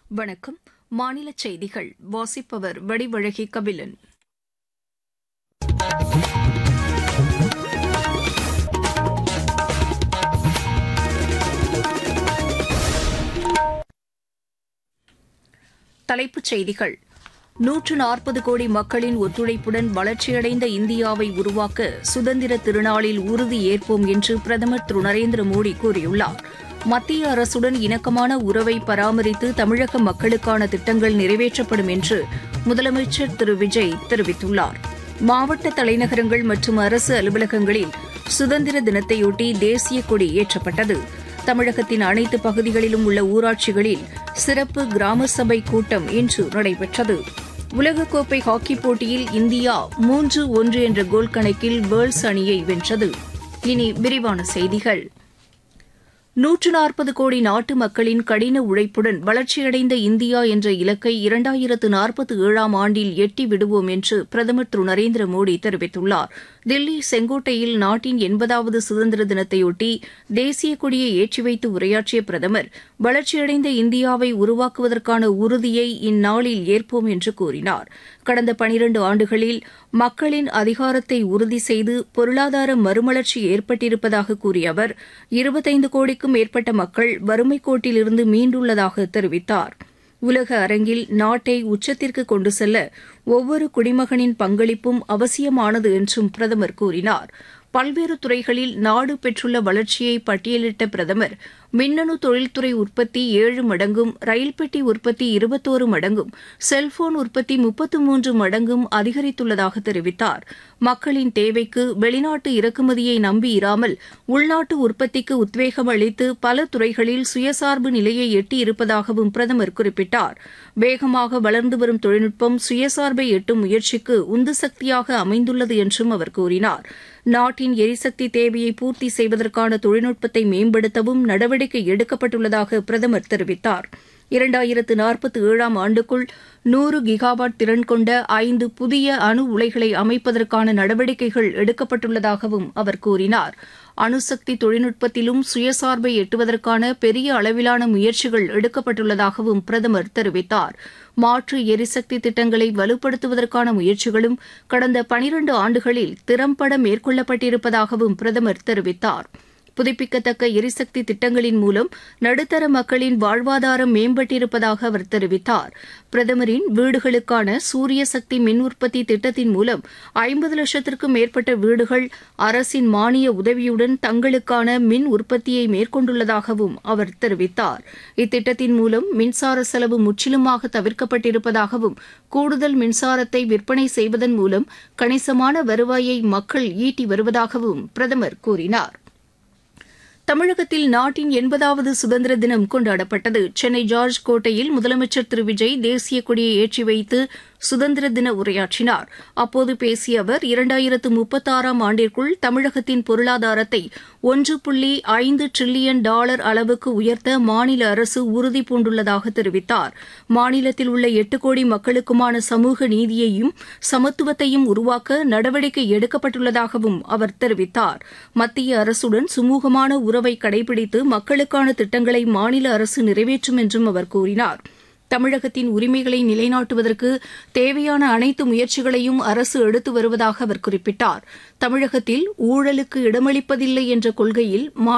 வணக்கம் மாநில செய்திகள் வாசிப்பவர் வடிவழகி கபிலன் தலைப்புச் செய்திகள் நூற்று நாற்பது கோடி மக்களின் ஒத்துழைப்புடன் வளர்ச்சியடைந்த இந்தியாவை உருவாக்க சுதந்திர திருநாளில் உறுதி ஏற்போம் என்று பிரதமர் திரு நரேந்திர மோடி கூறியுள்ளார் மத்திய அரசுடன் இணக்கமான உறவை பராமரித்து தமிழக மக்களுக்கான திட்டங்கள் நிறைவேற்றப்படும் என்று முதலமைச்சர் திரு விஜய் தெரிவித்துள்ளார் மாவட்ட தலைநகரங்கள் மற்றும் அரசு அலுவலகங்களில் சுதந்திர தினத்தையொட்டி தேசிய கொடி ஏற்றப்பட்டது தமிழகத்தின் அனைத்து பகுதிகளிலும் உள்ள ஊராட்சிகளில் சிறப்பு கிராம சபை கூட்டம் இன்று நடைபெற்றது உலகக்கோப்பை ஹாக்கிப் போட்டியில் இந்தியா மூன்று ஒன்று என்ற கோல் கணக்கில் வேர்ல்ஸ் அணியை வென்றது இனி விரிவான செய்திகள் நூற்று நாற்பது கோடி நாட்டு மக்களின் கடின உழைப்புடன் வளர்ச்சியடைந்த இந்தியா என்ற இலக்கை இரண்டாயிரத்து நாற்பத்தி ஏழாம் ஆண்டில் எட்டி விடுவோம் என்று பிரதமர் திரு நரேந்திர மோடி தெரிவித்துள்ளார் தில்லி செங்கோட்டையில் நாட்டின் எண்பதாவது சுதந்திர தினத்தையொட்டி தேசிய கொடியை ஏற்றி வைத்து உரையாற்றிய பிரதமர் வளர்ச்சியடைந்த இந்தியாவை உருவாக்குவதற்கான உறுதியை இந்நாளில் ஏற்போம் என்று கூறினார் கடந்த பனிரண்டு ஆண்டுகளில் மக்களின் அதிகாரத்தை உறுதி செய்து பொருளாதார மறுமலர்ச்சி ஏற்பட்டிருப்பதாக கூறிய அவர் இருபத்தைந்து கோடிக்கும் மேற்பட்ட மக்கள் வறுமைக் கோட்டிலிருந்து மீண்டுள்ளதாக தெரிவித்தார் உலக அரங்கில் நாட்டை உச்சத்திற்கு கொண்டு செல்ல ஒவ்வொரு குடிமகனின் பங்களிப்பும் அவசியமானது என்றும் பிரதமர் கூறினார் பல்வேறு துறைகளில் நாடு பெற்றுள்ள வளர்ச்சியை பட்டியலிட்ட பிரதமர் மின்னணு தொழில்துறை உற்பத்தி ஏழு மடங்கும் ரயில் பெட்டி உற்பத்தி இருபத்தோரு மடங்கும் செல்போன் உற்பத்தி முப்பத்து மூன்று மடங்கும் அதிகரித்துள்ளதாக தெரிவித்தார் மக்களின் தேவைக்கு வெளிநாட்டு இறக்குமதியை நம்பியிராமல் உள்நாட்டு உற்பத்திக்கு உத்வேகம் அளித்து பல துறைகளில் சுயசார்பு நிலையை எட்டியிருப்பதாகவும் பிரதமர் குறிப்பிட்டார் வேகமாக வளர்ந்து வரும் தொழில்நுட்பம் சுயசார்பை எட்டும் முயற்சிக்கு உந்து சக்தியாக அமைந்துள்ளது என்றும் அவர் கூறினார் நாட்டின் எரிசக்தி தேவையை பூர்த்தி செய்வதற்கான தொழில்நுட்பத்தை மேம்படுத்தவும் நடவடிக்கை எடுக்கப்பட்டுள்ளதாக பிரதமர் தெரிவித்தார் இரண்டாயிரத்து நாற்பத்தி ஏழாம் ஆண்டுக்குள் நூறு கிகாவாட் திறன் கொண்ட ஐந்து புதிய அணு உலைகளை அமைப்பதற்கான நடவடிக்கைகள் எடுக்கப்பட்டுள்ளதாகவும் அவர் கூறினார் அணுசக்தி தொழில்நுட்பத்திலும் சுயசார்பை எட்டுவதற்கான பெரிய அளவிலான முயற்சிகள் எடுக்கப்பட்டுள்ளதாகவும் பிரதமர் தெரிவித்தார் மாற்று எரிசக்தி திட்டங்களை வலுப்படுத்துவதற்கான முயற்சிகளும் கடந்த பனிரண்டு ஆண்டுகளில் திறம்பட மேற்கொள்ளப்பட்டிருப்பதாகவும் பிரதமர் தெரிவித்தார் புதுப்பிக்கத்தக்க எரிசக்தி திட்டங்களின் மூலம் நடுத்தர மக்களின் வாழ்வாதாரம் மேம்பட்டிருப்பதாக அவர் தெரிவித்தார் பிரதமரின் வீடுகளுக்கான சூரிய சக்தி மின் உற்பத்தி திட்டத்தின் மூலம் ஐம்பது லட்சத்திற்கும் மேற்பட்ட வீடுகள் அரசின் மானிய உதவியுடன் தங்களுக்கான மின் உற்பத்தியை மேற்கொண்டுள்ளதாகவும் அவர் தெரிவித்தார் இத்திட்டத்தின் மூலம் மின்சார செலவு முற்றிலுமாக தவிர்க்கப்பட்டிருப்பதாகவும் கூடுதல் மின்சாரத்தை விற்பனை செய்வதன் மூலம் கணிசமான வருவாயை மக்கள் ஈட்டி வருவதாகவும் பிரதமர் கூறினார் தமிழகத்தில் நாட்டின் எண்பதாவது சுதந்திர தினம் கொண்டாடப்பட்டது சென்னை ஜார்ஜ் கோட்டையில் முதலமைச்சர் திரு விஜய் தேசிய கொடியை ஏற்றி வைத்து சுதந்திர தின உரையாற்றினார் அப்போது பேசிய அவர் இரண்டாயிரத்து முப்பத்தாறாம் ஆண்டிற்குள் தமிழகத்தின் பொருளாதாரத்தை ஒன்று புள்ளி ஐந்து டிரில்லியன் டாலர் அளவுக்கு உயர்த்த மாநில அரசு உறுதி பூண்டுள்ளதாக தெரிவித்தார் மாநிலத்தில் உள்ள எட்டு கோடி மக்களுக்குமான சமூக நீதியையும் சமத்துவத்தையும் உருவாக்க நடவடிக்கை எடுக்கப்பட்டுள்ளதாகவும் அவர் தெரிவித்தார் மத்திய அரசுடன் சுமூகமான உறவை கடைபிடித்து மக்களுக்கான திட்டங்களை மாநில அரசு நிறைவேற்றும் என்றும் அவர் கூறினார் தமிழகத்தின் உரிமைகளை நிலைநாட்டுவதற்கு தேவையான அனைத்து முயற்சிகளையும் அரசு எடுத்து வருவதாக அவர் குறிப்பிட்டார் தமிழகத்தில் ஊழலுக்கு இடமளிப்பதில்லை என்ற கொள்கையில்